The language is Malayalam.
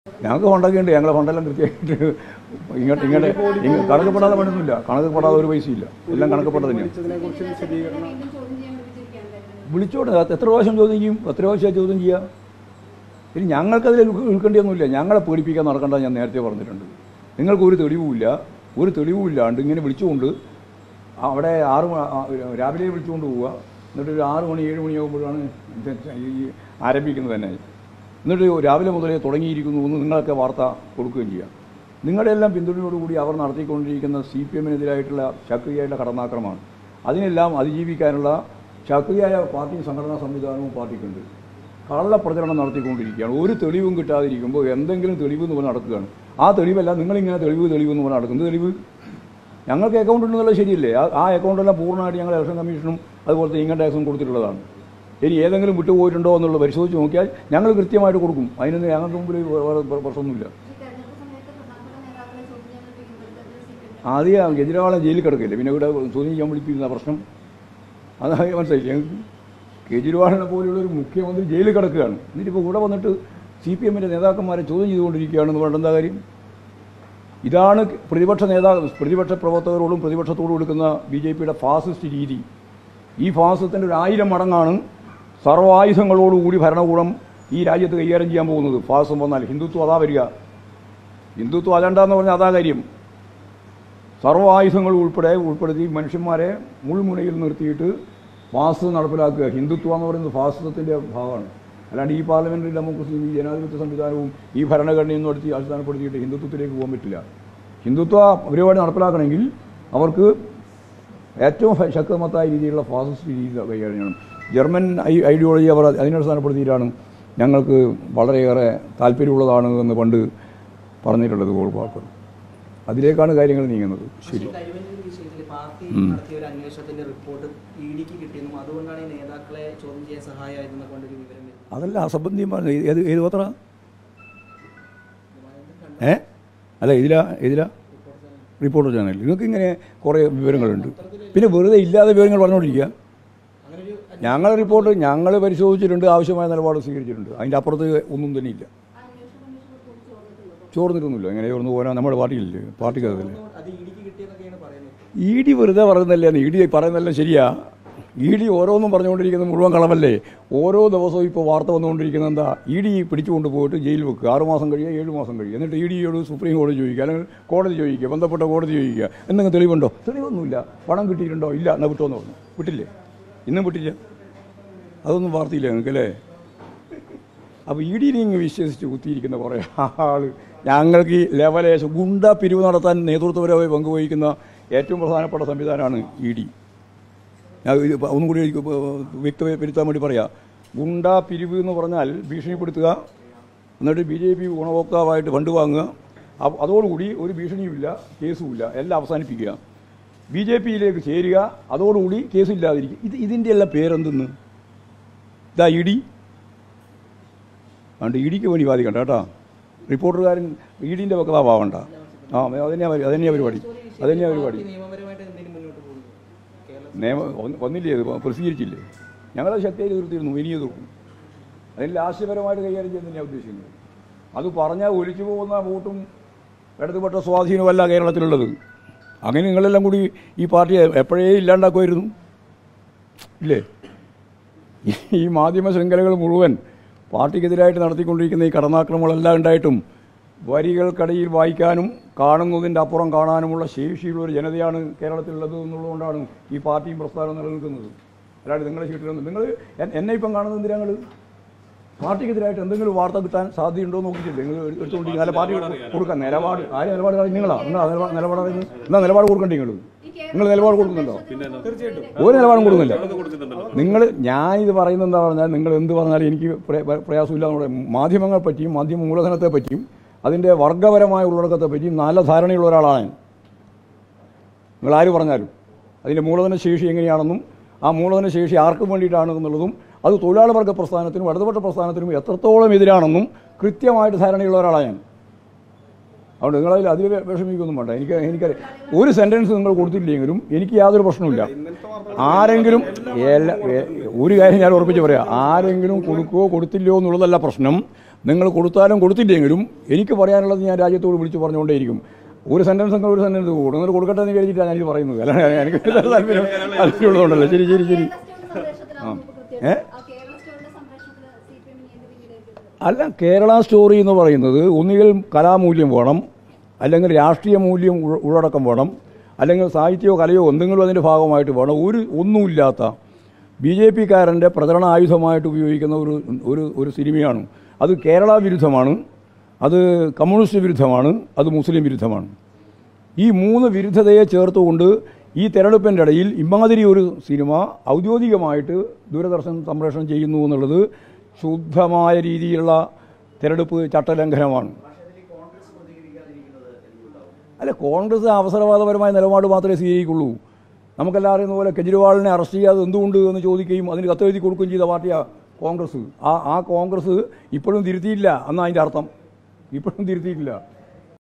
ഞങ്ങൾക്ക് ഫണ്ടൊക്കെ ഉണ്ട് ഞങ്ങളെ ഫണ്ടെല്ലാം കൃത്യമായിട്ട് ഇങ്ങോട്ട് ഇങ്ങോട്ട് ഇങ്ങ- കണക്കപ്പെടാതെ പണിയൊന്നുമില്ല കണക്കപ്പെടാതെ ഒരു പൈസയില്ല എല്ലാം കണക്കപ്പെട്ടത് തന്നെയാണ് വിളിച്ചതിനെ കുറിച്ച് വിശദീകരണം വീണ്ടും ചോദ്യം ചെയ്യാൻ വിളിച്ചിരിക്കുകയാണ് വിളിച്ചോട്ടെ അത് എത്ര പ്രാവശ്യം ചോദ്യം ചെയ്യും എത്ര പ്രാവശ്യം ചോദ്യം ചെയ്യുക ഇനി ഞങ്ങൾക്കതിൽ ഉൾ- ഉൾക്കേണ്ടിയൊന്നുമില്ല ഞങ്ങളെ പേടിപ്പിക്കാൻ നടക്കേണ്ട ഞാൻ നേരത്തെ പറഞ്ഞിട്ടുണ്ട് നിങ്ങൾക്ക് ഒരു തെളിവുമില്ല ഒരു തെളിവുമില്ലാണ്ട് ഇങ്ങനെ വിളിച്ചുകൊണ്ട് അവിടെ ആറ് മ- ആ, രാവിലെ വിളിച്ചുകൊണ്ട് പോവുക എന്നിട്ട് ഒരു ആറ് മണി ഏഴ് മണിയാകുമ്പോഴാണ് ഇത് ഈ ആരംഭിക്കുന്നത് തന്നെ എന്നിട്ട് രാവിലെ മുതലേ തുടങ്ങിയിരിക്കുന്നു എന്ന് നിങ്ങളൊക്കെ വാർത്ത കൊടുക്കുകയും ചെയ്യാം നിങ്ങളുടെ എല്ലാം പിന്തുണയോടുകൂടി അവർ നടത്തിക്കൊണ്ടിരിക്കുന്ന സി പി എമ്മിനെതിരായിട്ടുള്ള ശക്തിയായിട്ടുള്ള കടന്നാക്രമമാണ് അതിനെല്ലാം അതിജീവിക്കാനുള്ള ശക്തിയായ പാർട്ടി സംഘടനാ സംവിധാനവും പാർട്ടിക്കുണ്ട് കള്ളപ്രചരണം നടത്തിക്കൊണ്ടിരിക്കുകയാണ് ഒരു തെളിവും കിട്ടാതിരിക്കുമ്പോൾ എന്തെങ്കിലും തെളിവ് എന്ന് പറഞ്ഞ് നടക്കുകയാണ് ആ തെളിവല്ല നിങ്ങളിങ്ങനെ തെളിവ് തെളിവ് എന്ന് പറഞ്ഞ് നടക്കുന്നത് തെളിവ് ഞങ്ങൾക്ക് അക്കൗണ്ട് ഉണ്ടെന്നുള്ള ശരിയല്ലേ ആ ആ അക്കൗണ്ടെല്ലാം പൂർണ്ണമായിട്ട് ഞങ്ങൾ ഇലക്ഷൻ കമ്മീഷനും അതുപോലത്തെ ഇൻകം ടാക്സും കൊടുത്തിട്ടുള്ളതാണ് ഇനി ഏതെങ്കിലും വിട്ടുപോയിട്ടുണ്ടോ എന്നുള്ളത് പരിശോധിച്ച് നോക്കിയാൽ ഞങ്ങൾ കൃത്യമായിട്ട് കൊടുക്കും അതിനൊന്നും ഞങ്ങൾക്ക് മുമ്പിൽ വേറെ പ്രശ്നമൊന്നുമില്ല ഈ തെരഞ്ഞെടുപ്പ് സമയത്ത് പ്രധാനപ്പെട്ട നേതാക്കളെ ചോദ്യം ചെയ്യാൻ വിളിക്കുമ്പോഴത്തേക്ക് സി പി എം ആദ്യം കെജ്രിവാളെ ജയിലിൽ കിടക്കില്ല പിന്നെ ഇവിടെ ചോദ്യം ചെയ്യാൻ വിളിപ്പിക്കുന്ന പ്രശ്നം അതാ മനസ്സിലായി ഞങ്ങൾക്ക് കെജ്രിവാളിനെ പോലെയുള്ള ഒരു മുഖ്യമന്ത്രി ജയിലിൽ കിടക്കുകയാണ് എന്നിട്ടിപ്പോൾ ഇവിടെ വന്നിട്ട് സി പി എമ്മിൻ്റെ നേതാക്കന്മാരെ ചോദ്യം ചെയ്തുകൊണ്ടിരിക്കുകയാണെന്ന് പറഞ്ഞിട്ട് എന്താ കാര്യം ഇതാണ് പ്രതിപക്ഷ നേതാ പ്രതിപക്ഷ പ്രവർത്തകരോടും പ്രതിപക്ഷത്തോടും എടുക്കുന്ന ബി ജെ പിയുടെ ഫാസിസ്റ്റ് രീതി ഈ ഫാസിസത്തിൻ്റെ ഒരു ആയിരം മടങ്ങാണ് സർവായുധങ്ങളോടുകൂടി ഭരണകൂടം ഈ രാജ്യത്ത് കൈകാര്യം ചെയ്യാൻ പോകുന്നത് ഫാസിസം വന്നാൽ ഹിന്ദുത്വം അതാ വരിക ഹിന്ദുത്വം അജണ്ട എന്ന് പറഞ്ഞാൽ അതാ കാര്യം സർവായുധങ്ങൾ ഉൾപ്പെടെ ഉൾപ്പെടുത്തി മനുഷ്യന്മാരെ മുൾമുനയിൽ നിർത്തിയിട്ട് ഫാസിസം നടപ്പിലാക്കുക ഹിന്ദുത്വം എന്ന് പറയുന്നത് ഫാസിസത്തിൻ്റെ ഭാഗമാണ് അല്ലാണ്ട് ഈ പാർലമെന്ററി ഡെമോക്രസിയും ഈ ജനാധിപത്യ സംവിധാനവും ഈ ഭരണഘടനയും നടത്തി അടിസ്ഥാനപ്പെടുത്തിയിട്ട് ഹിന്ദുത്വത്തിലേക്ക് പോകാൻ പറ്റില്ല ഹിന്ദുത്വ പരിപാടി നടപ്പിലാക്കണമെങ്കിൽ അവർക്ക് ഏറ്റവും ഫ- ശക്തമത്തായ രീതിയിലുള്ള ഫാസിസ്റ്റ് രീതി കൈകാര്യം ചെയ്യണം ജർമ്മൻ ഐ- ഐഡിയോളജി അവർ അതിനടിസ്ഥാനപ്പെടുത്തിയിട്ടാണ് ഞങ്ങൾക്ക് വളരെയേറെ താല്പര്യമുള്ളതാണ് എന്ന് പണ്ട് പറഞ്ഞിട്ടുള്ളത് ഗോൾപാക്കർ അതിലേക്കാണ് കാര്യങ്ങൾ നീങ്ങുന്നത് ശരി പക്ഷേ കരുവന്നൂർ വിഷയത്തിൽ പാർട്ടി നടത്തിയ ഒരു അന്വേഷണത്തിന്റെ റിപ്പോർട്ട് ഇ ഡിക്ക് കിട്ടിയെന്നും അതുകൊണ്ടാണ് ഈ നേതാക്കളെ ചോദ്യം ചെയ്യാൻ സഹായമായതെന്ന് കൊണ്ടൊരു വിവരം വരുന്നത് അതല്ല അസംബന്ധിയും പറഞ്ഞു ഏത് ഏത് പത്ര ഏ അല്ല ഇതിലാ ഇതിലാ റിപ്പോർട്ടർ ചാനൽ നിങ്ങൾക്ക് ഇങ്ങനെ കുറേ വിവരങ്ങളുണ്ട് പിന്നെ വെറുതെ ഇല്ലാതെ വിവരങ്ങൾ പറഞ്ഞുകൊണ്ടിരിക്കുക അങ്ങനെ ഒരു ഞങ്ങൾ റിപ്പോർട്ട് ഞങ്ങൾ പരിശോധിച്ചിട്ടുണ്ട് ആവശ്യമായ നിലപാട് സ്വീകരിച്ചിട്ടുണ്ട് അതിൻ്റെ അപ്പുറത്ത് ഒന്നും തന്നെ ഇല്ല ചോർന്നിട്ടൊന്നുമില്ല എങ്ങനെ ചോർന്ന് പോരാ നമ്മുടെ പാർട്ടിയില്ലേ പാർട്ടിക്കകത്തല്ലേ അത് ഇ ഡിക്ക് കിട്ടിയെന്നൊക്കെയാണ് പറയുന്നത് ഇ ഡി വെറുതെ പറയുന്നല്ലേ ഇ ഡി പറയുന്നതെല്ലാം ശരിയാ ഇ ഡി ഓരോന്നും പറഞ്ഞുകൊണ്ടിരിക്കുന്നത് മുഴുവൻ കളവല്ലേ ഓരോ ദിവസവും ഇപ്പോൾ വാർത്ത വന്നുകൊണ്ടിരിക്കുന്നത് എന്താ ഇ ഡി പിടിച്ചുകൊണ്ട് പോയിട്ട് ജയിലിൽ വെക്കുക ആറ് മാസം കഴിയുക ഏഴ് മാസം കഴിയുക എന്നിട്ട് ഇ ഡിയോട് സുപ്രീം കോടതി ചോദിക്കുക അല്ലെങ്കിൽ കോടതി ചോദിക്കുക ബന്ധപ്പെട്ട കോടതി ചോദിക്കുക എന്തെങ്കിലും തെളിവുണ്ടോ തെളിവൊന്നുമില്ല പണം കിട്ടിയിട്ടുണ്ടോ ഇല്ല എന്നാൽ വിട്ടോന്ന് പറഞ്ഞു വിട്ടില്ലേ ഇന്നും വിട്ടില്ല അതൊന്നും വാർത്തയില്ല നിങ്ങൾക്ക് അല്ലേ അപ്പോൾ ഇ ഡിനെ ഇങ്ങ് വിശ്വസിച്ച് കുത്തിയിരിക്കുന്ന കുറേ ആൾ ഞങ്ങൾക്ക് ഈ ലെവലേശം ഗുണ്ട പിരിവ് നടത്താൻ നേതൃത്വപരമായി പങ്കുവഹിക്കുന്ന ഏറ്റവും പ്രധാനപ്പെട്ട സംവിധാനമാണ് ഇ ഡി ഞാൻ ഇത് ഇപ്പം ഒന്നും കൂടി എനിക്ക് വ്യക്തപ്പെടുത്താൻ വേണ്ടി പറയാം ഗുണ്ട പിരിവ് എന്ന് പറഞ്ഞാൽ ഭീഷണിപ്പെടുത്തുക എന്നിട്ട് ബി ജെ പി ഗുണഭോക്താവായിട്ട് ഫണ്ട് വാങ്ങുക അ- അതോടുകൂടി ഒരു ഭീഷണിയുമില്ല കേസുമില്ല എല്ലാം അവസാനിപ്പിക്കുക ബി ജെ പിയിലേക്ക് ചേരുക അതോടുകൂടി കേസില്ലാതിരിക്കുക ഇത് ഇതിൻ്റെ എല്ലാം പേരെന്തെന്ന് ഇതാ ഇ ഡി അതുകൊണ്ട് ഇ ഡിക്ക് വേണ്ടി വാദിക്കണ്ട കേട്ടോ റിപ്പോർട്ടറുകാരൻ ഇ ഡിൻ്റെ വക്താവാവണ്ട ആ അതന്നെയാ പരി- അതന്നെയാ പരിപാടി അതന്നെയാ പരിപാടി പാർട്ടി നിയമപരമായിട്ട് എന്തെങ്കിലും മുന്നോട്ട് പോകുന്നു കേരള നിയമ ഒന്ന് വന്നില്ലേ അത് പ്രസിദ്ധീകരിച്ചില്ലേ ഞങ്ങളത് ശക്തിയായി എതിർത്തിരുന്നു ഇനി എതിർക്കും അതിൽ ലാസ്യപരമായിട്ട് കൈകാര്യം ചെയ്യുന്ന തന്നെയാണ് ഉദ്ദേശിക്കുന്നത് അത് പറഞ്ഞാൽ ഒലിച്ചു പോകുന്ന വോട്ടും ഇടതുപെട്ട സ്വാധീനമല്ല കേരളത്തിലുള്ളത് അങ്ങനെ നിങ്ങളെല്ലാം കൂടി ഈ പാർട്ടി എപ്പോഴേ ഇല്ലാണ്ടാക്കുമായിരുന്നു ഇല്ലേ ഈ മാധ്യമ ശൃംഖലകൾ മുഴുവൻ പാർട്ടിക്കെതിരായിട്ട് നടത്തിക്കൊണ്ടിരിക്കുന്ന ഈ കടന്നാക്രമങ്ങളെല്ലാം ഉണ്ടായിട്ടും വരികൾക്കിടയിൽ വായിക്കാനും കാണുന്നതിൻ്റെ അപ്പുറം കാണാനുമുള്ള ശേഷിയുള്ള ഒരു ജനതയാണ് കേരളത്തിലുള്ളത് എന്നുള്ളതുകൊണ്ടാണ് ഈ പാർട്ടിയും പ്രസ്ഥാനവും നിലനിൽക്കുന്നത് അല്ലാണ്ട് നിങ്ങളുടെ ചീട്ടിലൊന്നും നിങ്ങൾ എൻ- എന്നെ ഇപ്പം കാണുന്നത് എന്തിനാ നിങ്ങൾ പാർട്ടിക്കെതിരായിട്ട് എന്തെങ്കിലും വാർത്ത കിട്ടാൻ സാധ്യതയുണ്ടോ എന്ന് നോക്കിയിട്ടില്ലേ നിങ്ങൾ എടുത്തുകൊണ്ടിരിക്കുക അല്ല പാർട്ടി കൊടുക്കാൻ നിലപാട് ആര് നിലപാട് കാര്യം നിങ്ങളാ നിങ്ങളാ നിലപാട് നിലപാട് പറയുന്നത് എന്നാ നിലപാട് കൊടുക്കണ്ടേ നിങ്ങൾ നിങ്ങൾ നിലപാട് കൊടുക്കുന്നുണ്ടോ ഒരു നിലപാടും കൊടുക്കുന്നില്ല നിങ്ങൾ ഞാനിത് പറയുന്നത് എന്താ പറഞ്ഞാൽ നിങ്ങൾ എന്ത് പറഞ്ഞാലും എനിക്ക് പ്ര- പ്ര- പ്രയാസമില്ല എന്ന് പറയാം മാധ്യമങ്ങളെ പറ്റിയും മാധ്യമ മൂലധനത്തെ പറ്റിയും അതിൻ്റെ വർഗപരമായ ഉള്ളടക്കത്തെ പറ്റിയും നല്ല ധാരണയുള്ള ഒരാളാണ് ഞാൻ നിങ്ങൾ ആര് പറഞ്ഞാലും അതിൻ്റെ മൂലധന ശേഷി എങ്ങനെയാണെന്നും ആ മൂലധന ശേഷി ആർക്കും വേണ്ടിയിട്ടാണ് എന്നുള്ളതും അത് തൊഴിലാളി വർഗ പ്രസ്ഥാനത്തിനും ഇടതുപക്ഷ പ്രസ്ഥാനത്തിനും എത്രത്തോളം എതിരാണെന്നും കൃത്യമായിട്ട് ധാരണയുള്ള ഒരാളാണ് ഞാൻ അതുകൊണ്ട് നിങ്ങളതിൽ അതിൽ വിഷമിക്കൊന്നും വേണ്ട എനിക്ക് എനിക്കറിയാം ഒരു സെൻറ്റൻസ് നിങ്ങൾ കൊടുത്തില്ലെങ്കിലും എനിക്ക് യാതൊരു പ്രശ്നവുമില്ല ആരെങ്കിലും എല്ലാ എ- ഒരു കാര്യം ഞാൻ ഉറപ്പിച്ച് പറയാം ആരെങ്കിലും കൊടുക്കുകയോ കൊടുത്തില്ലയോ എന്നുള്ളതല്ല പ്രശ്നം നിങ്ങൾ കൊടുത്താലും കൊടുത്തില്ലെങ്കിലും എനിക്ക് പറയാനുള്ളത് ഞാൻ രാജ്യത്തോട് വിളിച്ചു പറഞ്ഞുകൊണ്ടേയിരിക്കും ഒരു സെൻറ്റൻസ് നിങ്ങൾ ഒരു സെൻറ്റൻസ് കൂടും നിങ്ങൾ കൊടുക്കട്ടെ എന്ന് വിചാരിച്ചിട്ടാണ് ഞാനിത് പറയുന്നത് അല്ലാതെ എനിക്ക് താല്പര്യം താല്പര്യമുള്ളതുകൊണ്ടല്ലോ ശരി ശരി ശരി ഏ? അല്ല കേരള സ്റ്റോറി എന്ന് പറയുന്നത് ഒന്നുകിൽ കലാമൂല്യം വേണം അല്ലെങ്കിൽ രാഷ്ട്രീയ മൂല്യം ഉള്ള- ഉള്ളടക്കം വേണം അല്ലെങ്കിൽ സാഹിത്യമോ കലയോ എന്തെങ്കിലും അതിൻ്റെ ഭാഗമായിട്ട് വേണം ഒരു ഒന്നുമില്ലാത്ത ബി ജെ പിക്കാരൻ്റെ പ്രചരണ ആയുധമായിട്ട് ഉപയോഗിക്കുന്ന ഒരു ഒരു ഒരു സിനിമയാണ് അത് കേരള വിരുദ്ധമാണ് അത് കമ്മ്യൂണിസ്റ്റ് വിരുദ്ധമാണ് അത് മുസ്ലിം വിരുദ്ധമാണ് ഈ മൂന്ന് വിരുദ്ധതയെ ചേർത്തുകൊണ്ട് ഈ തെരഞ്ഞെടുപ്പിൻ്റെ ഇടയിൽ ഇമാതിരി ഒരു സിനിമ ഔദ്യോഗികമായിട്ട് ദൂരദർശൻ സംപ്രേഷണം ചെയ്യുന്നു എന്നുള്ളത് ശുദ്ധമായ രീതിയിലുള്ള തെരഞ്ഞെടുപ്പ് ചട്ടലംഘനമാണ് അല്ല കോൺഗ്രസ് അവസരവാദപരമായ നിലപാട് മാത്രമേ സ്വീകരിക്കുള്ളൂ നമുക്കെല്ലാം അറിയുന്ന പോലെ കെജ്രിവാളിനെ അറസ്റ്റ് ചെയ്യാതെ എന്തുകൊണ്ട് എന്ന് ചോദിക്കുകയും അതിന് കത്തെഴുതി കൊടുക്കുകയും ചെയ്ത പാർട്ടിയാണ് കോൺഗ്രസ് ആ ആ കോൺഗ്രസ് ഇപ്പോഴും തിരുത്തിയില്ല എന്നാണ് അതിൻ്റെ അർത്ഥം ഇപ്പോഴും തിരുത്തിയിട്ടില്ല